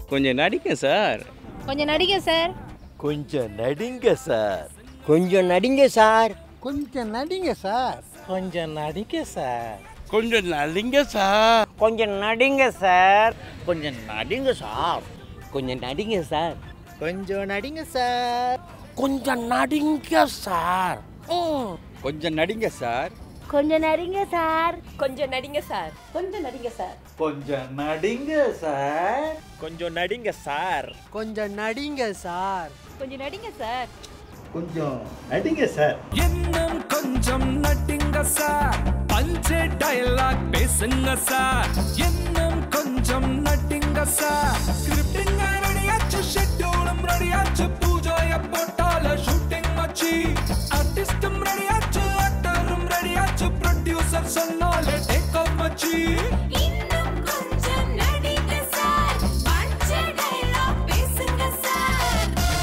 கொஞ்சம் நடிக்க சார் கொஞ்சம் நடிங்க சார் கொஞ்சம் நடிங்க சார் கொஞ்சம் நடிங்க சார் கொஞ்சம் நடிங்க சார் கொஞ்சம் நடிக்க சார் கொஞ்சம் நடிங்க சார் கொஞ்சம் நடிங்க சார் கொஞ்சம் நடிங்க சார் கொஞ்சம் நடிங்க சார் கொஞ்சம் நடிங்க சார் கொஞ்சம் நடிங்க சார் கொஞ்சம் நடிங்க சார் கொஞ்சம் நடிங்க சார் கொஞ்சம் நடிங்க சார் கொஞ்சம் நடிங்க சார் கொஞ்சம் நடிங்க சார் கொஞ்சம் நடிங்க சார் கொஞ்சம் நடிங்க சார் கொஞ்சம் நடிங்க சார் கொஞ்சம் நடிங்க சார் இன்னும் கொஞ்சம் நட்டிங்க சார் பஞ்சே டயலாக் பேசுங்க சார் இன்னும் கொஞ்சம் நட்டிங்க சார் ஸ்கிரிப்டிங் ரெடியாச்சு ஷெட்யூலும் ரெடியாச்சு பூஜைய போட்டால ஷூட்டிங் மச்சி ஆர்டிஸ்டும் ரெடியாச்சு ஆக்டரும் ரெடியாச்சு ப்ரொடியூசர் சொன்னாலே டேக் ஆஃப் மச்சி இன்னும் கொஞ்சம் நடிங்க சார் பஞ்ச டயலாக் பேசுங்க சார்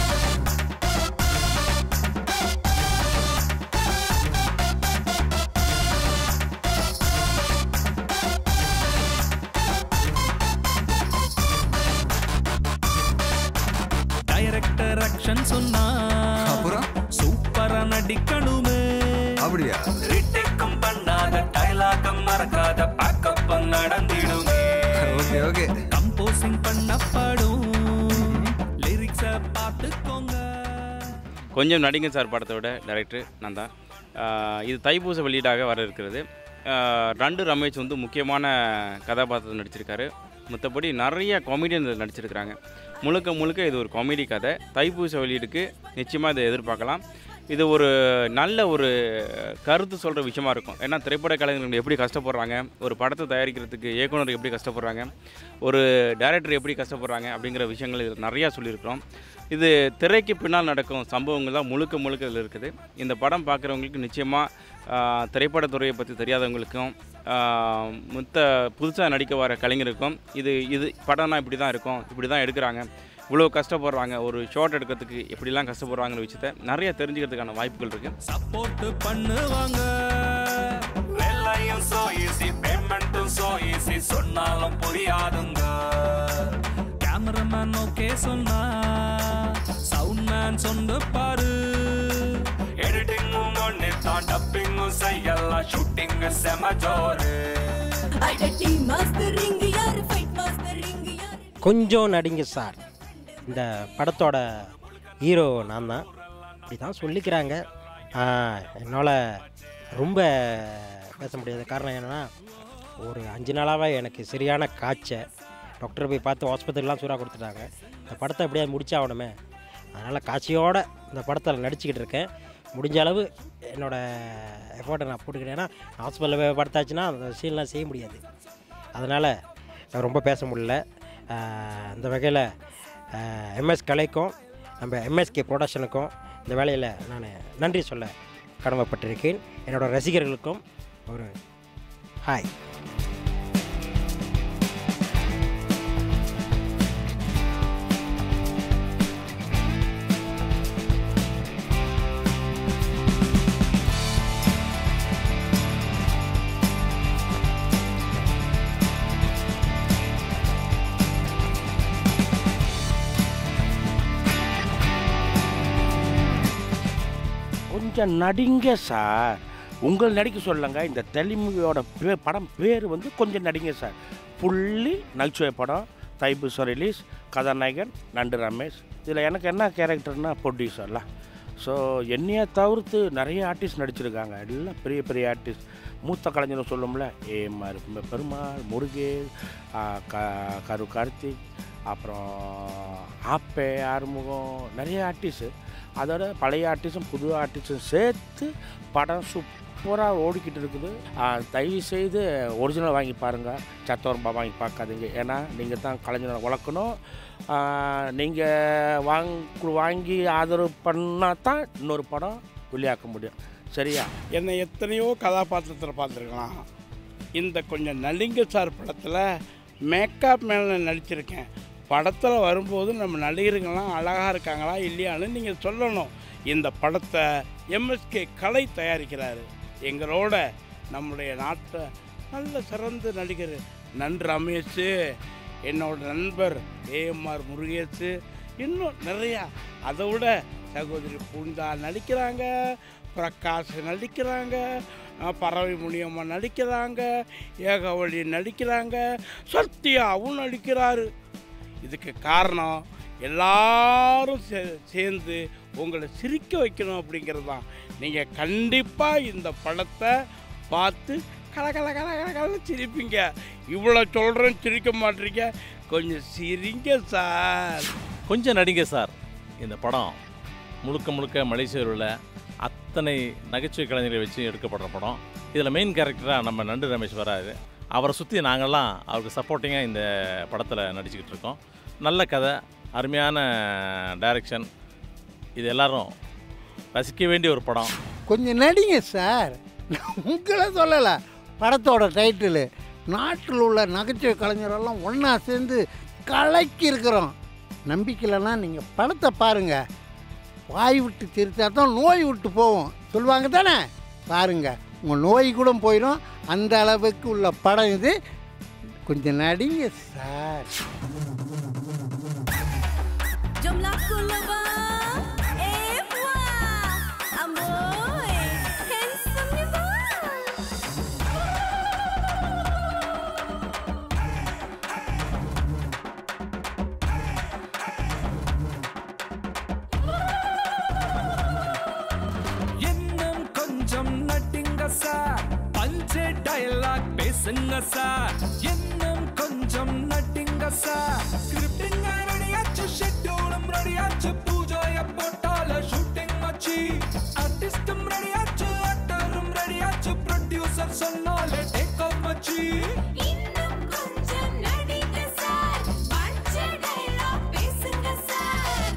டைரக்டர் ஆக்ஷன் சொன்னா அப்புறம் சூப்பரா நடிக்கணுமே அப்படியா ரிட்டேக்கும் பண்ணாத டைலாகம் மறக்காத பேக்கப் நடந்திடுமே ஓகே ஓகே கம்போசிங் பண்ணப்படும் லிரிக்ஸ பார்த்துக்கோங்க கொஞ்சம் நடிங்க சார் படத்தோட டைரக்டர் நான் தான் ஆஹ் இது தைப்பூச வெளியீடாக வர இருக்கிறது ஆஹ் ரண்டு ரமேஷ் வந்து முக்கியமான கதாபாத்திரத்தில் நடிச்சிருக்காரு மற்றபடி நிறைய காமெடியன் இதில் நடிச்சிருக்கிறாங்க முழுக்க முழுக்க இது ஒரு காமெடி கதை தைப்பூச வெளியீடுக்கு நிச்சயமாக இதை எதிர்பார்க்கலாம் இது ஒரு நல்ல ஒரு கருத்து சொல்கிற விஷயமா இருக்கும் ஏன்னா திரைப்பட கலைஞர்கள் எப்படி கஷ்டப்படுறாங்க ஒரு படத்தை தயாரிக்கிறதுக்கு இயக்குனர் எப்படி கஷ்டப்படுறாங்க ஒரு டைரக்டர் எப்படி கஷ்டப்படுறாங்க அப்படிங்கிற விஷயங்கள் இதில் நிறையா சொல்லியிருக்கிறோம் இது திரைக்கு பின்னால் நடக்கும் சம்பவங்கள் தான் முழுக்க முழுக்க இதில் இருக்குது இந்த படம் பார்க்குறவங்களுக்கு நிச்சயமாக திரைப்படத்துறையை பற்றி தெரியாதவங்களுக்கும் ஆஹ், மொத்த புதுசாக நடிக்க வர கலைஞருக்கும் இது இது படம்னா இப்படி தான் இருக்கும் இப்படி தான் எடுக்கிறாங்க இவ்வளோ கஷ்டப்படுறாங்க ஒரு ஷார்ட் எடுக்கிறதுக்கு எப்படிலாம் கஷ்டப்படுறாங்கிற விஷயத்த நிறைய தெரிஞ்சுக்கிறதுக்கான வாய்ப்புகள் இருக்குது சப்போர்ட் பண்ணுவாங்க வெள்ளையும் சோ ஈஸி பேமெண்ட்டும் சோ ஈஸி சொன்னாலும் புரியாதுங்க கேமராமேன் ஓகே சொன்னா சவுண்ட் மேன் சொன்ன பாரு எடிட்டிங்கும் ஒன்று தான் டப்பிங்கும் செய்யலாம் ஷூட்டிங் செம ஜோரு அடட்டி மாஸ்டரிங் யார் ஃபைட் மாஸ்டரிங் யார் கொஞ்சம் நடிங்க சார் இந்த படத்தோட ஹீரோ நான் தான் இப்படி தான் சொல்லிக்கிறாங்க என்னால் ரொம்ப பேச முடியாத காரணம் என்னென்னா ஒரு அஞ்சு நாளாகவே எனக்கு சரியான காய்ச்சல் டாக்டர் போய் பார்த்து ஹாஸ்பிட்டல்லாம் சூறாக கொடுத்துட்டாங்க இந்த படத்தை எப்படியாவது முடிச்சாகணுமே அதனால் காட்சியோடு இந்த படத்தில் நடிச்சுக்கிட்டு இருக்கேன் முடிஞ்ச அளவு என்னோடய எஃபர்ட்டை நான் போட்டுக்கிட்டேன்னா ஹாஸ்பிட்டலில் போய் படுத்தாச்சுன்னா அந்த சீன்லாம் செய்ய முடியாது அதனால் ரொம்ப பேச முடியல ஆஹ் இந்த வகையில் எம்எஸ் கலைக்கும் நம்ம எம்எஸ்கே ப்ரொடக்ஷனுக்கும் இந்த வேலையில் நான் நன்றி சொல்ல கடமைப்பட்டிருக்கேன் என்னோட ரசிகர்களுக்கும் ஒரு ஹாய் கொஞ்சம் நடிங்க சார் உங்கள் நடிக்க சொல்லுங்க இந்த தெலுங்குயோட பே படம் பேர் வந்து கொஞ்சம் நடிங்க சார் ஃபுல்லி நகைச்சுவை படம் தைப்பூசம் ரிலீஸ் கதாநாயகன் நண்டு ரமேஷ் இதில் எனக்கு என்ன கேரக்டர்னா ப்ரொடியூசர்லாம் ஸோ என்னையை தவிர்த்து நிறைய ஆர்டிஸ்ட் நடிச்சிருக்காங்க எல்லாம் பெரிய பெரிய ஆர்டிஸ்ட் மூத்த கலைஞர் சொல்லும்ல ஏமார் பெருமாள் முருகேஷ் ஆ, க கரு கார்த்திக் அப்புறம் ஆப்பே ஆறுமுகம் நிறைய ஆர்டிஸ்ட்டு அதோட பழைய ஆர்டிஸ்டும் புது ஆர்டிஸ்டும் சேர்த்து படம் சூப்பராக ஓடிக்கிட்டு இருக்குது ஆ, தயவு செய்து ஒரிஜினல் வாங்கி பாருங்கள் சத்தவரம்பா வாங்கி பார்க்காதீங்க ஏன்னா நீங்கள் தான் கலைஞரை வளர்க்கணும் நீங்கள் வாங்க வாங்கி ஆதரவு பண்ணால் தான் இன்னொரு படம் வெளியாக்க முடியும் சரியா என்னை எத்தனையோ கதாபாத்திரத்தில் பார்த்துருக்கலாம் இந்த கொஞ்சம் நலிங்க சார் படத்தில் மேக்கப் மேலே நடிச்சிருக்கேன் படத்தில் வரும்போது நம்ம நடிகருங்கெல்லாம் அழகாக இருக்காங்களா இல்லையான்னு நீங்கள் சொல்லணும் இந்த படத்தை எம்எஸ்கே கலை தயாரிக்கிறாரு எங்களோட நம்முடைய நாட்டை நல்ல சிறந்த நடிகர் நன்று ரமேஷ் என்னோட நண்பர் ஏஎம்ஆர் முருகேசு இன்னும் நிறையா அதை விட சகோதரி பூந்தா நடிக்கிறாங்க பிரகாஷ் நடிக்கிறாங்க அஹ் பறவை முனியம்மா நடிக்கிறாங்க ஏகவழி நடிக்கிறாங்க சத்யாவும் நடிக்கிறாரு இதுக்கு காரணம் எல்லாரும் சே- சேர்ந்து உங்களை சிரிக்க வைக்கணும் அப்படிங்கிறது தான் நீங்கள் கண்டிப்பாக இந்த படத்தை பார்த்து கல கல கல கல கலன்னு சிரிப்பீங்க இவ்வளோ சொல்கிறேன் சிரிக்க மாட்டீங்க கொஞ்சம் சிரிங்க சார் கொஞ்சம் நடிங்க சார் இந்த படம் முழுக்க முழுக்க மலேசியாவில் உள்ள அத்தனை நகைச்சுவை கலைஞர்களை வச்சு எடுக்கப்படுற படம் இதில் மெயின் கேரக்டராக நம்ம நண்டு ரமேஷ் வராரு அவரை சுற்றி நாங்கள்லாம் அவருக்கு சப்போர்ட்டிங்காக இந்த படத்தில் நடிச்சுக்கிட்டு இருக்கோம் நல்ல கதை அருமையான டைரக்ஷன் இது எல்லாரும் ரசிக்க வேண்டிய ஒரு படம் கொஞ்சம் நடிங்க சார் நான் உங்களை சொல்லலை படத்தோட டைட்டிலு நாட்டில் உள்ள நகைச்சுவை கலைஞரெல்லாம் ஒன்றா சேர்ந்து கலக்கி இருக்கிறோம் நம்பிக்கையிலனா நீங்கள் படத்தை பாருங்கள் வாய் விட்டு சிரித்தா தான் நோய் விட்டு போவோம் சொல்லுவாங்க தானே பாருங்க உங்கள் நோய் கூட போயிடும் அந்த அளவுக்கு உள்ள படம் இது கொஞ்சம் நடிங்க sir Jomlah kulava, eh wah, amoy, handsome ni bang. இன்னும் கொஞ்சம் நட்டிங்க சார் பஞ்சே டயலாக் பேசுங்க சார் இன்னும் கொஞ்சம் நட்டிங்க சார் ஸ்கிரிப்டிங் ரெடியாச்சு ஷெட்யூலும் ரெடியாச்சு பூஜைய போட்டால ஷூட்டிங் மச்சி ஆர்டிஸ்டும் ரெடியாச்சு ஆக்டரும் ரெடியாச்சு ப்ரொடியூசர் சொன்னாலே டேக் ஆஃப் மச்சி இன்னும் கொஞ்சம் நடிங்க சார் பஞ்ச டயலாக் பேசுங்க சார்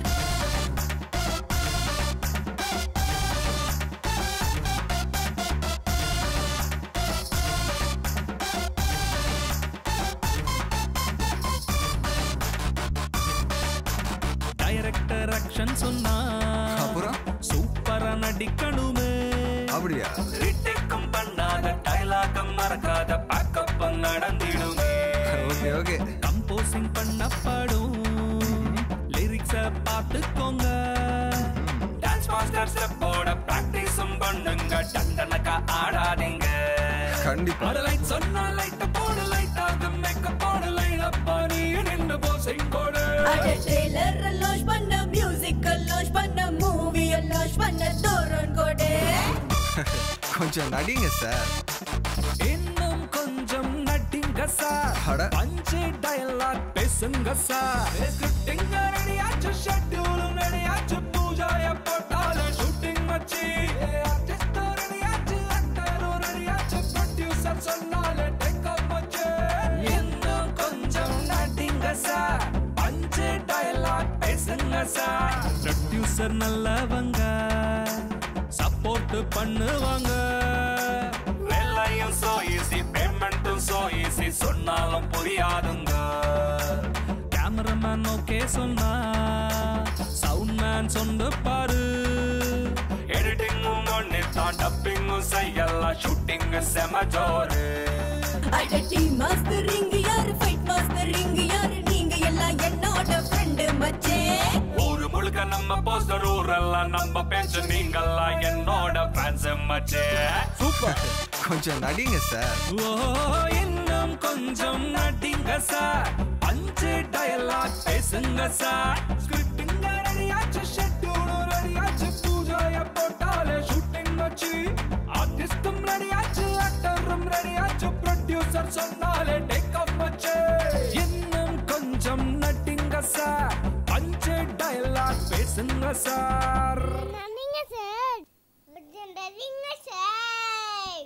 டைரக்டர் ஆக்ஷன் சொன்னா அப்புறம் சூப்பரா நடிக்கணுமே அப்படியா ரீடேக்கும் பண்ணாத டைலாகம் மறக்காத பேக்கப் நடந்திடுமே ஓகே ஓகே கம்போசிங் பண்ணப்படும் லிரிக்ஸ பார்த்துக்கோங்க டான்ஸ் மாஸ்டர் ஸ்டெப்போட பிராக்டிஸும் பண்ணுங்க டண்டனக்கா ஆடாதீங்க கண்டிப்பா லைட் சொன்னா லைட்ட போடு லைட் ஆகும் மேக்கப் போடு லைட் அப்பா நீ நின்று போசிங் போடு அட ட்ரெய்லர் லான்ச் பண்ண மியூசிக் லான்ச் பண்ண மூவி லான்ச் பண்ண தோரன் கோடே கொஞ்சம் நடிங்க சார் இன்னும் கொஞ்சம் நட்டிங்க சார் அட. பஞ்சு டயலாக் பேசுங்க சார் ஸ்கிரிப்டிங் ரெடியாச்சு ஷெட்யூலும் ரெடியாச்சு பூஜாய போட்டால ஷூட்டிங் மச்சி ஆர்டிஸ்ட் ரெடியாச்சு ஆக்டரும் ரெடியாச்சு ப்ரொடியூசர் சொன்னாலே டேக் ஆஃப் மச்சி இன்னும் கொஞ்சம் நட்டிங்க சார் பஞ்சு டயலாக் பேசுங்க சார் ப்ரொடியூசர் நல்லவங்க சப்போர்ட் பண்ணுவாங்க வேலையும் சோ ஈஸி பேமெண்ட்டும் சோ ஈஸி சொன்னாலும் புரியாதுங்க கேமராமேன் ஓகே சொன்னா சவுண்ட் மேன் சொன்ன பாரு எடிட்டிங்கும் ஒன்னு தான் டப்பிங்கும் செய்யலாம் ஷூட்டிங் செம ஜோரு அட டீம் மாஸ்டரிங் யாரு ஃபைட் மாஸ்டரிங் யாரு நீங்க எல்லாம் என்னோட ஃப்ரெண்ட் மச்சே ஊரு முழுக்க நம்ம போஸ்டர் ஊரெல்லாம் நம்ம பேச்சு நீங்கெல்லாம் என்னோட ஃபேன்ஸ் மச்சே சூப்பர் கொஞ்சம் நடிங்க சார் ஓ இன்னும் கொஞ்சம் நடிங்க சார் அஞ்சு டயலாக் பேசுங்க சார் ஸ்கிரிப்டிங் ரெடியாச்சு ஷெட்யூல் ரெடியாச்சு பூஜைய போட்டாலே ஷூட்டிங் வச்சு ஆர்டிஸ்டும் ரெடியாச்சு ஆக்டரும் ரெடியாச்சு ப்ரொடியூசர் சொன்னாலே டேக் ஆஃப் வச்சு இன்னும் கொஞ்சம் நடிங்க சார் அஞ்சு டயலாக் பேசுங்க சார் நடிங்க சார் கொஞ்சம் நடிங்க சார்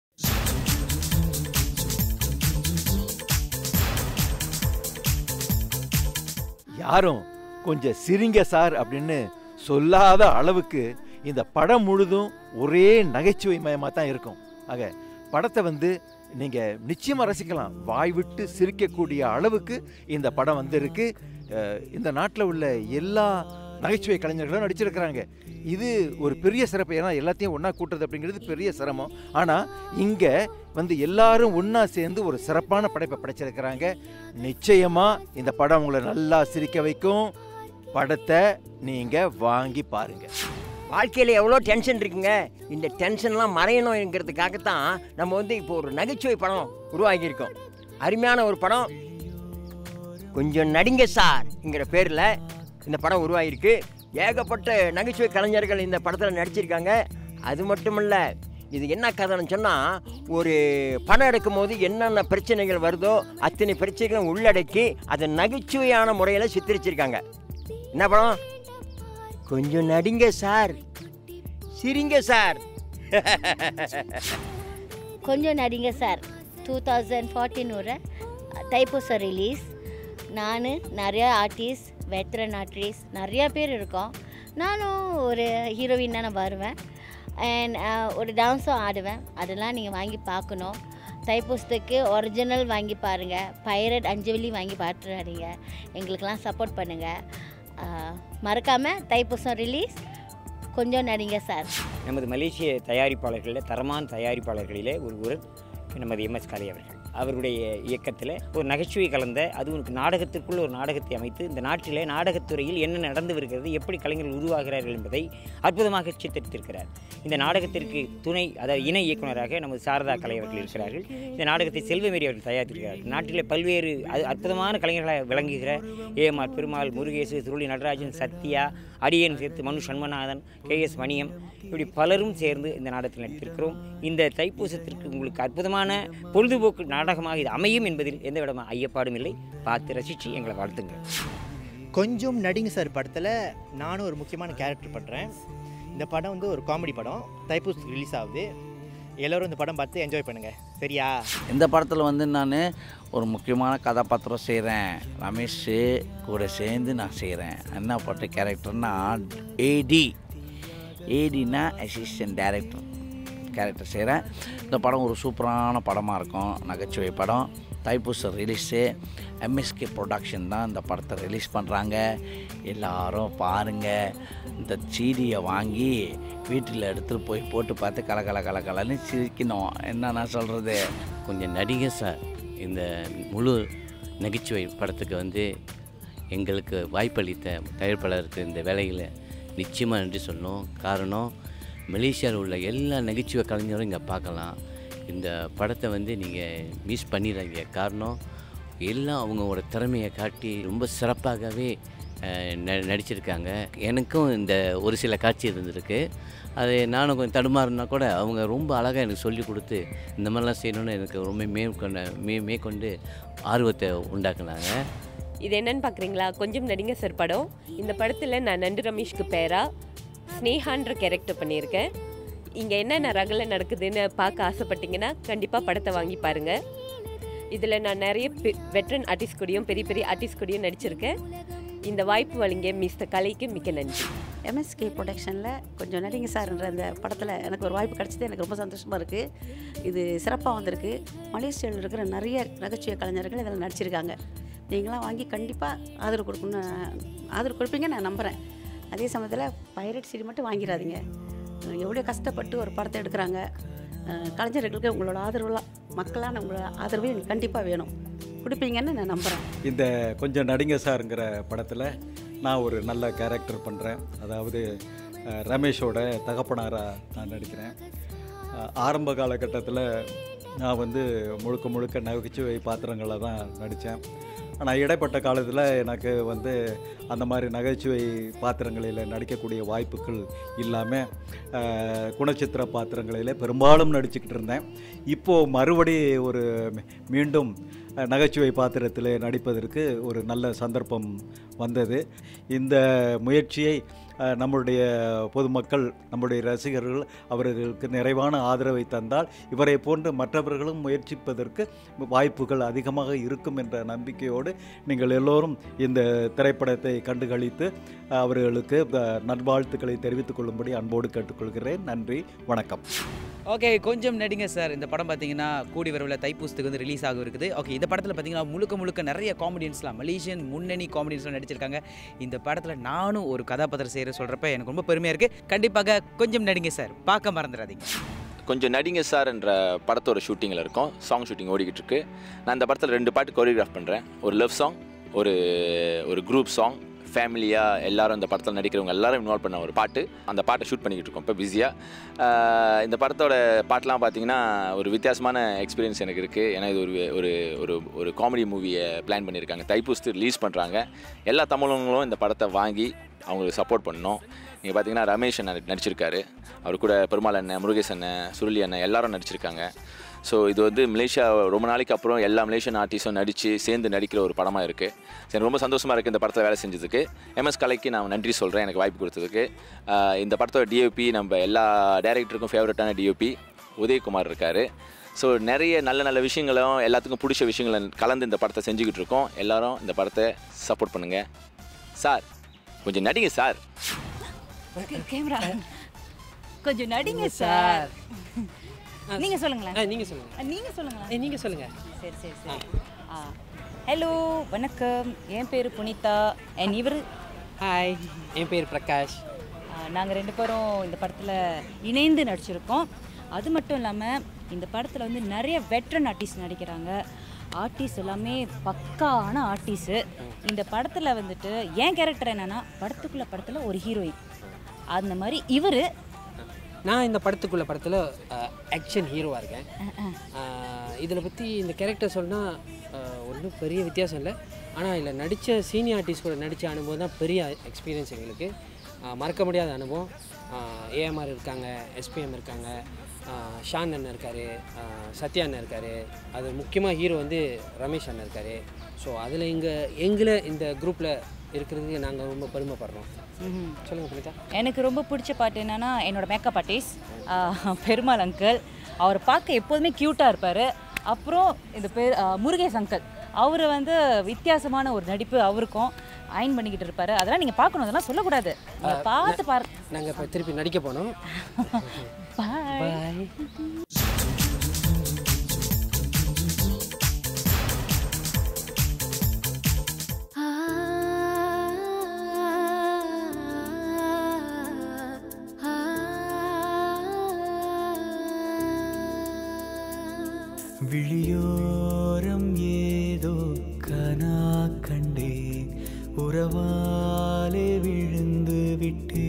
யாரும் கொஞ்சம் சிரிங்க சார் அப்படின்னு சொல்லாத அளவுக்கு இந்த படம் முழுதும் ஒரே நகைச்சுவை மயமாக தான் இருக்கும் ஆக படத்தை வந்து நீங்கள் நிச்சயமாக ரசிக்கலாம் வாய் விட்டு சிரிக்கக்கூடிய அளவுக்கு இந்த படம் வந்திருக்கு அஹ், இந்த நாட்டில் உள்ள எல்லா நகைச்சுவை கலைஞர்களும் நடிச்சிருக்கிறாங்க இது ஒரு பெரிய சிறப்பு ஏன்னா எல்லாத்தையும் ஒன்றா கூட்டுறது அப்படிங்கிறது பெரிய சிரமம் ஆனால் இங்கே வந்து எல்லாரும் ஒன்றா சேர்ந்து ஒரு சிறப்பான படைப்பை படைச்சிருக்கிறாங்க நிச்சயமாக இந்த படம் உங்களை நல்லா சிரிக்க வைக்கும் படத்தை நீங்கள் வாங்கி பாருங்கள் வாழ்க்கையில் எவ்வளோ டென்ஷன் இருக்குங்க இந்த டென்ஷன்லாம் மறையணுங்கிறதுக்காகத்தான் நம்ம வந்து இப்போ ஒரு நகைச்சுவை படம் உருவாக்கியிருக்கோம் அருமையான ஒரு படம் கொஞ்சம் நடிங்க சார்ங்கிற பேரில் இந்த படம் உருவாகிருக்கு ஏகப்பட்ட நகைச்சுவை கலைஞர்கள் இந்த படத்தில் நடிச்சிருக்காங்க அது மட்டும் இல்லை இது என்ன கதைன்னு சொன்னால் ஒரு படம் எடுக்கும் போது என்னென்ன பிரச்சனைகள் வருதோ அத்தனை பிரச்சனைகளும் உள்ளடக்கி அதை நகைச்சுவையான முறையில் சித்தரிச்சிருக்காங்க என்ன படம் கொஞ்சம் நடிங்க சார் சிரிங்க சார் கொஞ்சம் நடிங்க சார் டூ தௌசண்ட் ஃபார்ட்டின் ஒரு தைப்பூசம் ரிலீஸ் நான் நிறையா ஆர்டிஸ்ட் வெட்ரன் ஆர்டிஸ்ட் நிறையா பேர் இருக்கோம் நானும் ஒரு ஹீரோயினாக நான் வருவேன் அண்ட் ஒரு டான்ஸும் ஆடுவேன் அதெல்லாம் நீங்கள் வாங்கி பார்க்கணும் தைப்பூசத்துக்கு ஒரிஜினல் வாங்கி பாருங்கள் பைரட் அஞ்சலி வாங்கி பார்த்துறாதீங்க எங்களுக்கெல்லாம் சப்போர்ட் பண்ணுங்கள் மறக்காமல் தைப்பூசம் ரிலீஸ் கொஞ்சம் நடிங்க சார் நமது மலேசிய தயாரிப்பாளர்களில் தரமான தயாரிப்பாளர்களிலே ஒருவர் நமது எம்எஸ் கலை அவர்கள் அவருடைய இயக்கத்தில் ஒரு நகைச்சுவை கலந்த அதுவும் நாடகத்திற்குள் ஒரு நாடகத்தை அமைத்து இந்த நாட்டிலே நாடகத்துறையில் என்ன நடந்து வருகிறது எப்படி கலைஞர்கள் உருவாகிறார்கள் என்பதை அற்புதமாக சித்தரித்திருக்கிறார் இந்த நாடகத்திற்கு துணை அதாவது இணை இயக்குனராக நமது சாரதா கலை அவர்கள் இருக்கிறார்கள் இந்த நாடகத்தை செல்வமேரி அவர்கள் தயாரித்திருக்கிறார்கள் நாட்டிலே பல்வேறு அது அற்புதமான கலைஞர்களாக விளங்குகிற ஏஎம்ஆர் பெருமாள் முருகேசு துருளி நடராஜன் சத்யா அடியன் சேர்த்து மனு சண்மநாதன் கே எஸ் மணியம் இப்படி பலரும் சேர்ந்து இந்த நாடகத்தில் நடித்திருக்கிறோம் இந்த தைப்பூசத்திற்கு உங்களுக்கு அற்புதமான பொழுதுபோக்கு நாடகமாக இது அமையும் என்பதில் எந்த விடமா ஐயப்பாடும் இல்லை பார்த்து ரசித்து எங்களை வாழ்த்துங்க கொஞ்சம் நடிங்க சார் படத்தில் நானும் ஒரு முக்கியமான கேரக்டர் பண்ணுறேன் இந்த படம் வந்து ஒரு காமெடி படம் தைப்பூசத்துக்கு ரிலீஸ் ஆகுது எல்லோரும் இந்த படம் பார்த்து என்ஜாய் பண்ணுங்கள் சரியா இந்த படத்தில் வந்து நான் ஒரு முக்கியமான கதாபாத்திரம் செய்கிறேன் ரமேஷ் கூட சேர்ந்து நான் செய்கிறேன் என்ன பட்ட கேரக்டர்னா ஏடி ஏடினா அசிஸ்டன்ட் டைரக்டர் கேரக்டர் செய்கிறேன் இந்த படம் ஒரு சூப்பரான படமாக இருக்கும் நகைச்சுவை படம் தைப்பூசம் ரிலீஸு எம்எஸ்கே ப்ரொடக்ஷன் தான் இந்த படத்தை ரிலீஸ் பண்ணுறாங்க எல்லாரும் பாருங்கள் இந்த சீடியை வாங்கி வீட்டில் எடுத்துகிட்டு போய் போட்டு பார்த்து கல கல கல கலன்னு சிரிக்கணும் என்ன நான் சொல்கிறது கொஞ்சம் நடிகை சார் இந்த முழு நகைச்சுவை படத்துக்கு வந்து எங்களுக்கு வாய்ப்பளித்த தயாரிப்பாளருக்கு இந்த வேலைகளை நிச்சயமாக நன்றி சொல்லணும் காரணம் மலேசியாவில் உள்ள எல்லா நகைச்சுவை கலைஞரும் இங்கே பார்க்கலாம் இந்த படத்தை வந்து நீங்கள் மிஸ் பண்ணிடுறாங்க காரணம் எல்லாம் அவங்களோட திறமையை காட்டி ரொம்ப சிறப்பாகவே அஹ், ந நடிச்சிருக்காங்க எனக்கும் இந்த ஒரு சில காட்சி இருந்திருக்கு அது நானும் கொஞ்சம் தடுமாறுனா கூட அவங்க ரொம்ப அழகாக எனக்கு சொல்லி கொடுத்து இந்த மாதிரிலாம் செய்யணும்னு எனக்கு ரொம்ப மேற்கொண்ட மே மேற்கொண்டு ஆர்வத்தை உண்டாக்குனாங்க இது என்னன்னு பார்க்குறீங்களா கொஞ்சம் நடிங்க சார் படம் இந்த படத்தில் நான் நண்டு ரமேஷ்க்கு பேரா ஸ்னேகான்ற கேரக்டர் பண்ணியிருக்கேன் இங்கே என்னென்ன ரகலை நடக்குதுன்னு பார்க்க ஆசைப்பட்டீங்கன்னா கண்டிப்பாக படத்தை வாங்கி பாருங்கள் இதில் நான் நிறைய வெட்ரன் ஆர்டிஸ்ட் கூடயும் பெரிய பெரிய ஆர்டிஸ்ட் கூடயும் நடிச்சிருக்கேன் இந்த வாய்ப்பு வழங்கிய மிஸ்டர் கலைக்கு மிக்க நன்றி எம்எஸ்கே ப்ரொடக்ஷனில் கொஞ்சம் நடிங்க சார்ன்ற அந்த படத்தில் எனக்கு ஒரு வாய்ப்பு கிடச்சது எனக்கு ரொம்ப சந்தோஷமாக இருக்குது இது சிறப்பாக வந்திருக்கு மலேசியாவில் இருக்கிற நிறைய நகைச்சுவை கலைஞர்கள் இதில் நடிச்சிருக்காங்க நீங்களாம் வாங்கி கண்டிப்பாக ஆதரவு கொடுக்கணும்னு ஆதரவு கொடுப்பீங்க நான் நம்புகிறேன் அதே சமயத்தில் பைரட் சீடி மட்டும் வாங்கிடாதீங்க எவ்வளோ கஷ்டப்பட்டு ஒரு படத்தை எடுக்கிறாங்க அஹ் கலைஞர்களுக்கு உங்களோட ஆதரவுலாம் மக்களான உங்களோட ஆதரவு எனக்கு கண்டிப்பாக வேணும் கொடுப்பீங்கன்னு நான் நம்புகிறேன் இந்த கொஞ்சம் நடிங்க சாருங்கிற படத்தில் நான் ஒரு நல்ல கேரக்டர் பண்ணுறேன் அதாவது அஹ், ரமேஷோட தகப்பனாராக நான் நடிக்கிறேன் அஹ், ஆரம்ப காலகட்டத்தில் நான் வந்து முழுக்க முழுக்க நகைச்சுவை பாத்திரங்களை தான் நடித்தேன் ஆனால் இடைப்பட்ட காலத்தில் எனக்கு வந்து அந்த மாதிரி நகைச்சுவை பாத்திரங்களில் நடிக்கக்கூடிய வாய்ப்புகள் இல்லாமல் அஹ், குணச்சித்திர பாத்திரங்களில் பெரும்பாலும் நடிச்சுக்கிட்டு இருந்தேன் இப்போது மறுபடி ஒரு மீ- மீண்டும் அஹ், நகைச்சுவை பாத்திரத்தில் நடிப்பதற்கு ஒரு நல்ல சந்தர்ப்பம் வந்தது இந்த முயற்சியை அஹ், நம்முடைய பொதுமக்கள் நம்முடைய ரசிகர்கள் அவர்களுக்கு நிறைவான ஆதரவை தந்தால் இவரை போன்று மற்றவர்களும் முயற்சிப்பதற்கு வாய்ப்புகள் அதிகமாக இருக்கும் என்ற நம்பிக்கையோடு நீங்கள் எல்லோரும் இந்த திரைப்படத்தை கண்டுகளித்து அஹ், அவர்களுக்கு அஹ், நல்வாழ்த்துக்களை தெரிவித்துக் கொள்ளும்படி அன்போடு கேட்டுக்கொள்கிறேன் நன்றி வணக்கம் ஓகே கொஞ்சம் நடிங்க சார் இந்த படம் பார்த்தீங்கன்னா கூடி வரவில் தைப்பூசத்துக்கு வந்து ரிலீஸ் ஆக இருக்குது ஓகே இந்த படத்தில் பார்த்தீங்கன்னா முழுக்க முழுக்க நிறைய காமெடியன்ஸ்லாம் மலேசியன் முன்னணி காமெடியன்ஸ்லாம் நடிச்சிருக்காங்க இந்த படத்தில் நானும் ஒரு கதாபாத்திரம் செய்கிற சொல்கிறப்ப எனக்கு ரொம்ப பெருமையாக இருக்குது கண்டிப்பாக கொஞ்சம் நடிங்க சார் பார்க்க மறந்துடாதீங்க கொஞ்சம் நடிங்க சார் என்ற படத்தோட ஷூட்டிங்கில் இருக்கோம் சாங் ஷூட்டிங் ஓடிக்கிட்டு இருக்கு நான் இந்த படத்தில் ரெண்டு பாட்டு கோரியோகிராஃப் பண்ணுறேன் ஒரு லவ் சாங் ஒரு ஒரு குரூப் சாங் ஃபேமிலியாக எல்லாரும் இந்த படத்தில் நடிக்கிறவங்க எல்லாரும் இன்வால்வ் பண்ண ஒரு பாட்டு அந்த பாட்டை ஷூட் பண்ணிக்கிட்டு இருக்கோம் இப்போ பிஸியாக இந்த படத்தோட பாட்டெலாம் பார்த்தீங்கன்னா ஒரு வித்தியாசமான எக்ஸ்பீரியன்ஸ் எனக்கு இருக்குது ஏன்னா இது ஒரு ஒரு ஒரு ஒரு காமெடி மூவியை பிளான் பண்ணியிருக்காங்க தைப்பூசத்து ரிலீஸ் பண்ணுறாங்க எல்லா தமிழங்களும் இந்த படத்தை வாங்கி அவங்களுக்கு சப்போர்ட் பண்ணணும் நீங்கள் பார்த்தீங்கன்னா ரமேஷ் அண்ணன் நடிச்சிருக்காரு அவர் கூட பெருமாள் அண்ணன் முருகேஷ் அண்ணன் சுருளி அண்ணன் எல்லாரும் நடிச்சிருக்காங்க ஸோ இது வந்து மலேசியா ரொம்ப நாளைக்கு அப்புறம் எல்லா மலேசியன் ஆர்டிஸ்டும் நடித்து சேர்ந்து நடிக்கிற ஒரு படமாக இருக்குது சரி ரொம்ப சந்தோஷமாக இருக்குது இந்த படத்தில் வேலை செஞ்சதுக்கு எம்எஸ் கலைக்கு நான் நன்றி சொல்கிறேன் எனக்கு வாய்ப்பு கொடுத்ததுக்கு ஆஹ் இந்த படத்தோட டிஓபி நம்ம எல்லா டேரக்டருக்கும் ஃபேவரட்டான டிஓபி உதயகுமார் இருக்கார் ஸோ நிறைய நல்ல நல்ல விஷயங்களும் எல்லாத்துக்கும் பிடிச்ச விஷயங்களை கலந்து இந்த படத்தை செஞ்சுக்கிட்டு இருக்கோம் எல்லாரும் இந்த படத்தை சப்போர்ட் பண்ணுங்கள் சார் கொஞ்சம் நடிங்க சார் கேமரா கொஞ்சம் நடிங்க சார் நீங்க சொல்லுங்களேன் நீங்க சொல்லுங்க நீங்க சொல்லுங்களேன் நீங்க சொல்லுங்க சரி சரி சரி ஹலோ வணக்கம் என் பேர் புனிதா என் இவர் ஹாய் என் பேர் பிரகாஷ் நாங்கள் ரெண்டு பேரும் இந்த படத்தில் இணைந்து நடிச்சிருக்கோம் அது மட்டும் இல்லாமல் இந்த படத்தில் வந்து நிறைய வெட்ரன் ஆர்டிஸ்ட் நடிக்கிறாங்க ஆர்டிஸ்ட் எல்லாமே பக்காவான ஆர்டிஸ்ட்டு இந்த படத்தில் வந்துட்டு என் கேரக்டர் என்னன்னா படத்துக்குள்ள படத்தில் ஒரு ஹீரோயின் அந்த மாதிரி இவர் நான் இந்த படத்துக்குள்ள படத்தில் ஆக்ஷன் ஹீரோவாக இருக்கேன் இதில் பற்றி இந்த கேரக்டர் சொன்னால் ஒன்றும் பெரிய வித்தியாசம் இல்லை ஆனால் இதில் நடித்த சீனியர் ஆர்டிஸ்ட் கூட நடித்த அனுபவம் தான் பெரிய எக்ஸ்பீரியன்ஸ் எங்களுக்கு ஆஹ் மறக்க முடியாத அனுபவம் ஏஎம்ஆர் இருக்காங்க எஸ்பிஎம் இருக்காங்க ஆஹ் ஷான் அண்ணன் இருக்கார் சத்யா அண்ணன் இருக்கார் அது முக்கியமாக ஹீரோ வந்து ரமேஷ் அண்ணன் இருக்கார் ஸோ அதில் இங்கே எங்களை இந்த குரூப்பில் இருக்கிறதுக்கு நாங்கள் ரொம்ப பெருமைப்படுறோம் சொல்லுங்கள் புனிதா எனக்கு ரொம்ப பிடிச்ச பாட்டு என்னன்னா என்னோட மேக்கப் ஆர்டிஸ்ட் பெருமாள் அங்கிள் அவர் பார்க்க எப்போதுமே க்யூட்டாக இருப்பார் அப்புறம் இந்த பேர் ஆ, முருகேஷ் அங்கிள் அவர் வந்து வித்தியாசமான ஒரு நடிப்பு அவருக்கும் அயன் பண்ணிக்கிட்டு இருப்பாரு அதெல்லாம் நீங்கள் பார்க்கணும் அதெல்லாம் சொல்லக்கூடாது நீங்க பார்த்து பாரு நாங்கள் இப்போ திருப்பி நடிக்க போனோம் பாய் விழியோரம் ஏதோ கனா கண்டே உறவாலே விழுந்து விட்டே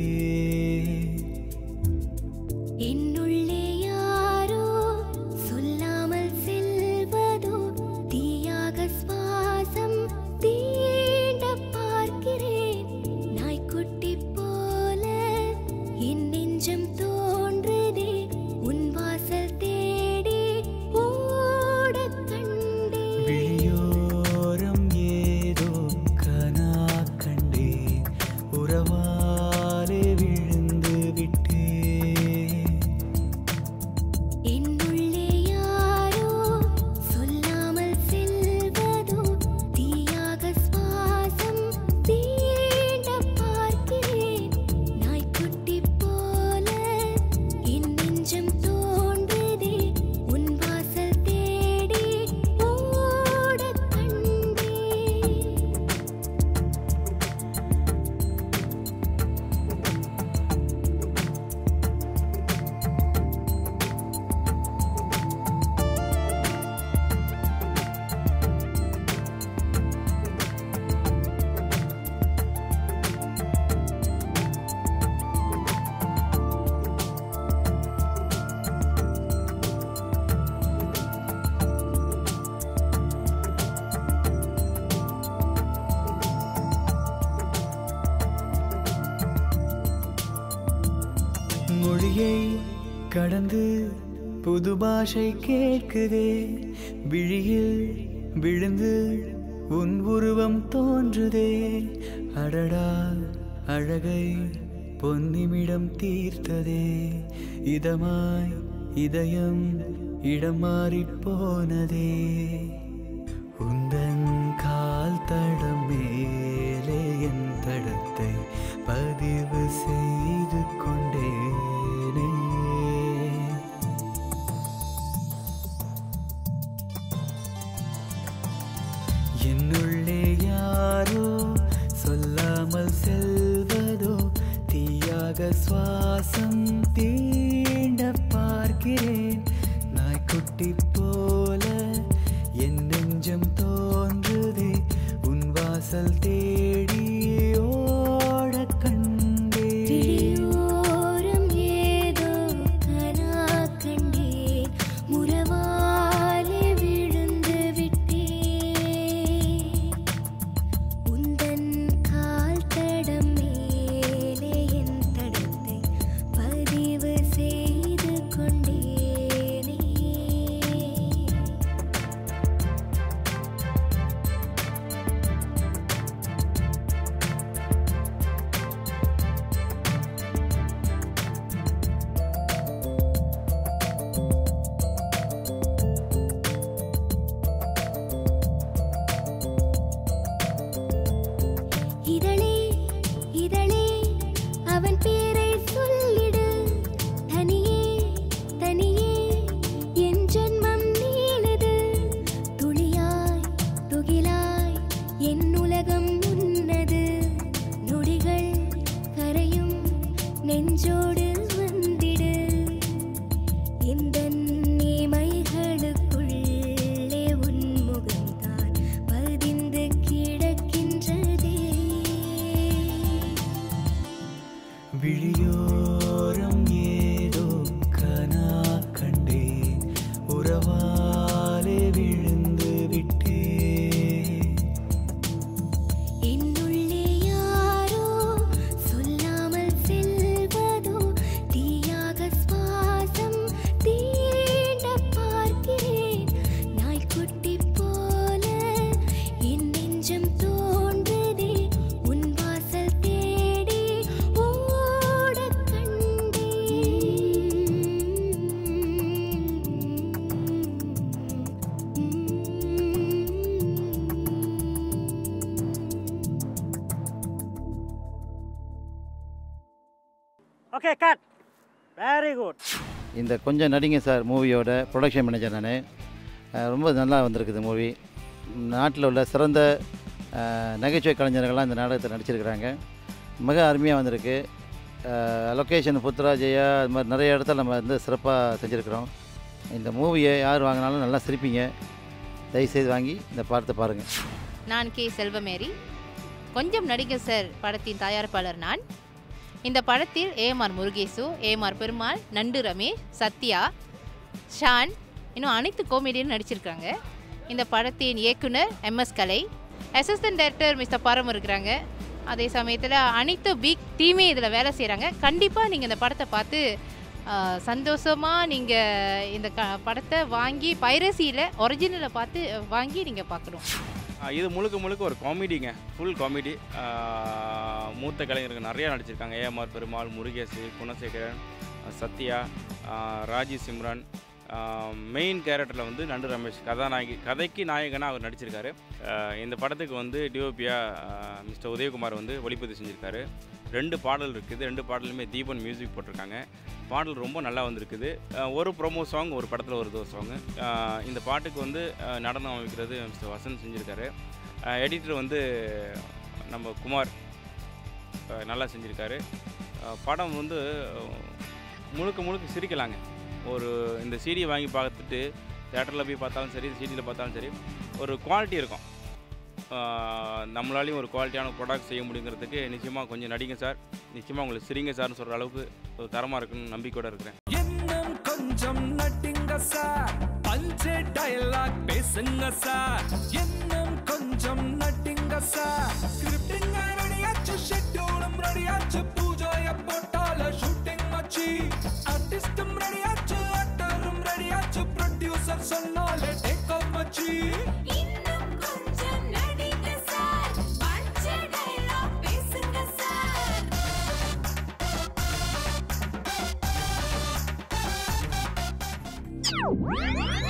என்னுள்ளே யாரோ சொல்லாமல் செல்வதோ தீயாக சுவாசம் தீண்ட பார்க்கிறேன் நாய்க்குட்டி போல என் நெஞ்சம் தோன்றுதே உன் வாசல் தேடி ஓடக் கண்டேன் விழியோரம் ஏதோ கனா கண்டே உறவாலே விழுந்து விட்டே என்னுள்ளே யாரோ சொல்லாமல் செல்வதோ தீயாக சுவாசம் தீண்ட பார்க்கிறேன் நாய்க்குட்டி போல என் நெஞ்சம் தோன்றுதே உன் வாசல் தேடி ஓடக் கண்டேன் மொழியை கடந்து புது பாஷை கேட்குதே விழியில் விழுந்து உன் உருவம் தோன்றுதே அடடா அழகை பொன்னிமிடம் தீர்த்ததே இதமாய் இதயம் இடம் மாறிப் போனதே உந்தன் கால் தடம் மேலே என் தடத்தை பதிவு செய்து கொண்டேனே என்னுள்ளே யாரோ சொல்லாமல் செல்வதோ தீயாக சுவாசம் தீண்ட பார்க்க பார்க்கிறேன் நாய்க்குட்டி போல என் நெஞ்சம் தோன்றுதே உன் வாசல் தேடி ஓட கண்டே விழியோரம் ஏதோ கனா கண்டேன் முரவாலே விழுந்து விட்டேன் உந்தன் கால் தடம் மேலே என் தடத்தை பதிவு செய்து கொண்டேனே இதழே இதழே அவன் பேரை சொல்லிடு தனியே தனியே என் ஜென்மம் நீனது துளியாய் துகிலாய் என் உலகம் உன்னது நொடிகள் கரையும் நெஞ்சோடு வந்திடு இந்த நீமைகளுக்குள்ளே உன் முகம்தான் பதிந்து கிடக்கின்றதே விழியோரம் ஏதோ கனா கண்டேன் உறவாலே விழுந்து விட்டேன் என்னுள்ளே யாரோ சொல்லாமல் செல்வதோ தீயாக சுவாசம் தீண்ட பார்க்கிறேன் நாய்க்குட்டி போல என் நெஞ்சம் தோன்றுதே உன் வாசல் தேடி ஓட ஓகே கட் வெரி குட் இந்த கொஞ்சம் நடிங்க சார் மூவியோட ப்ரொடக்ஷன் மேனேஜர் நான் ரொம்ப நல்லா வந்திருக்குது மூவி நாட்டில் உள்ள சிறந்த அஹ், நகைச்சுவை கலைஞர்கள்லாம் இந்த நாடகத்தில் நடிச்சிருக்கிறாங்க மிக அருமையாக வந்திருக்கு லொக்கேஷன் புத்ரா ஜெயா அது மாதிரி நிறைய இடத்துல நம்ம வந்து சிறப்பாக செஞ்சுருக்கிறோம் இந்த மூவியை யார் வாங்கினாலும் நல்லா சிரிப்பீங்க தயவுசெய்து வாங்கி இந்த படத்தை பாருங்கள் நான் கே செல்வமேரி கொஞ்சம் நடிகர் சார் படத்தின் தயாரிப்பாளர் நான் இந்த படத்தில் ஏஎம்ஆர் முருகேசு ஏஎம்ஆர் பெருமாள் நண்டு ரமேஷ் சத்யா ஷான் இன்னும் அனைத்து காமெடியும் நடிச்சிருக்காங்க இந்த படத்தின் இயக்குனர் MS Kalai assistant director mister Param இருக்கிறாங்க அதே சமயத்தில் அனைத்து பிக் டீமே இதில் வேலை செய்கிறாங்க கண்டிப்பாக நீங்கள் இந்த படத்தை பார்த்து சந்தோஷமாக நீங்கள் இந்த க படத்தை வாங்கி பைரசியில் ஒரிஜினலை பார்த்து வாங்கி நீங்கள் பார்க்கணும் ஆ, இது முழுக்க முழுக்க ஒரு காமெடிங்க ஃபுல் காமெடி மூத்த கலைஞர்கள் நிறையா நடிச்சிருக்காங்க ஏஎம்ஆர் பெருமாள் முருகேசு குணசேகரன் ஆ, சத்யா ஆ, ராஜி சிம்ரன் மெயின் கேரக்டரில் வந்து நண்டு ரமேஷ் கதாநாயகி கதைக்கு நாயகனாக அவர் நடிச்சிருக்காரு ஆ, இந்த படத்துக்கு வந்து டிஓபியாக மிஸ்டர் உதயகுமார் வந்து ஒளிப்பதிவு செஞ்சுருக்காரு ரெண்டு பாடல் இருக்குது ரெண்டு பாடலுமே தீபன் மியூசிக் போட்டிருக்காங்க பாடல் ரொம்ப நல்லா வந்திருக்குது அஹ் ஒரு ப்ரோமோ சாங் ஒரு படத்தில் ஒரு சாங்கு இந்த பாட்டுக்கு வந்து அஹ் நடனம் அமைக்கிறது மிஸ்டர் வசந்த் செஞ்சுருக்காரு எடிட்டர் வந்து நம்ம குமார் அஹ் நல்லா செஞ்சுருக்காரு அஹ் படம் வந்து அஹ் முழுக்க முழுக்க சிரிக்கலாங்க ஒரு இந்த சீடியை வாங்கி பார்த்துட்டு தேட்டரில் போய் பார்த்தாலும் சரி சீடியில் பார்த்தாலும் சரி ஒரு குவாலிட்டி இருக்கும் ஆஹ் நம்மளாலையும் ஒரு குவாலிட்டியான ப்ராடக்ட் செய்ய முடியுங்கிறதுக்கு நிச்சயமாக கொஞ்சம் நடிங்க சார் நிச்சயமாக உங்களுக்கு சிரிங்க சார்னு சொல்கிற அளவுக்கு ஒரு தரமாக இருக்குன்னு நம்பிக்கையோட இருக்கிறேன் இன்னும் கொஞ்சம் நட்டிங்க சார் பஞ்சே டயலாக் பேசுங்க சார் இன்னும் கொஞ்சம் நட்டிங்க சார் ஸ்கிரிப்டிங் ரெடியாச்சு ஷெட்யூலும் ரெடியாச்சு பூஜைய போட்டால ஷூட்டிங் மச்சி ஆர்டிஸ்டும் ரெடியாச்சு ஆக்டரும் ரெடியாச்சு ப்ரொடியூசர் சொன்னாலே டேக் ஆஃப் மச்சி இன்னும் கொஞ்சம் நடிங்க சார் பஞ்ச டயலாக் பேசுங்க சார் Wow.